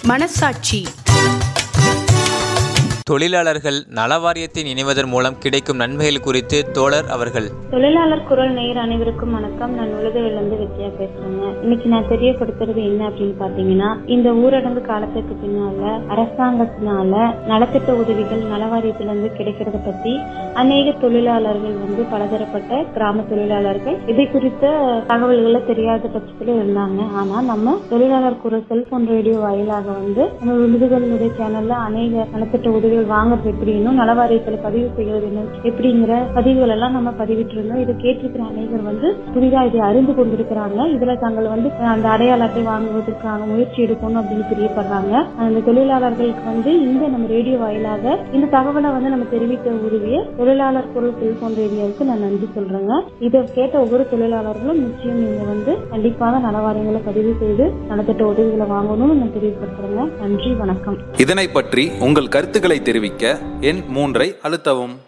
மனசாட்சி தொழிலாளர்கள் நல வாரியத்தை இணைவதன் மூலம் கிடைக்கும் நன்மைகள் குறித்து தோழர் அவர்கள் தொழிலாளர் குரல் நேயர் அனைவருக்கும் வணக்கம் நான் உலகிலிருந்து வித்யா பேசுறேங்க இன்னைக்கு நான் தெரியப்படுத்துறது என்ன அப்படின்னு பாத்தீங்கன்னா இந்த ஊரடங்கு காலத்துக்கு பின்னால அரசாங்கத்தினால நலத்திட்ட உதவிகள் நலவாரியத்திலிருந்து கிடைக்கிறத பத்தி அநேக தொழிலாளர்கள் வந்து பலதரப்பட்ட கிராம தொழிலாளர்கள் இதை குறித்த தகவல்களை தெரியாத பட்சத்துல இருந்தாங்க ஆனா நம்ம தொழிலாளர் குரல் செல்போன் ரேடியோ வாயிலாக வந்து நம்ம விருதுகளுடைய சேனல்ல அநேக நலத்திட்ட உதவிகள் வாங்குறது எப்படின்னும் நலவாரியத்துல பதிவு செய்வது என்ன எப்படிங்கிற பதிவுகள் எல்லாம் நம்ம பதிவிட்டு இருந்தோம் இதை கேட்டிருக்கிற அநேகர் வந்து புதிதா இதை அறிந்து கொண்டிருக்கிறாங்க இதுல தாங்கள் வந்து அந்த அடையாள அட்டை வாங்குவதற்கான முயற்சி எடுக்கணும் அப்படின்னு தெரியப்படுறாங்க அந்த தொழிலாளர்களுக்கு வந்து இந்த நம்ம ரேடியோ வாயிலாக இந்த தகவலை வந்து நம்ம தெரிவிக்க உதவிய தொழிலாளர் குரல் செல்போன் ரேடியோவுக்கு நான் நன்றி சொல்றேங்க இதை கேட்ட ஒவ்வொரு தொழிலாளர்களும் நிச்சயம் நீங்க வந்து கண்டிப்பாக நலவாரியங்களை பதிவு செய்து நலத்திட்ட உதவிகளை வாங்கணும்னு நான் தெரியப்படுத்துறேங்க நன்றி வணக்கம் இதனை பற்றி உங்கள் கருத்துக்களை தெரிவிக்க எண் மூன்றை அழுத்தவும்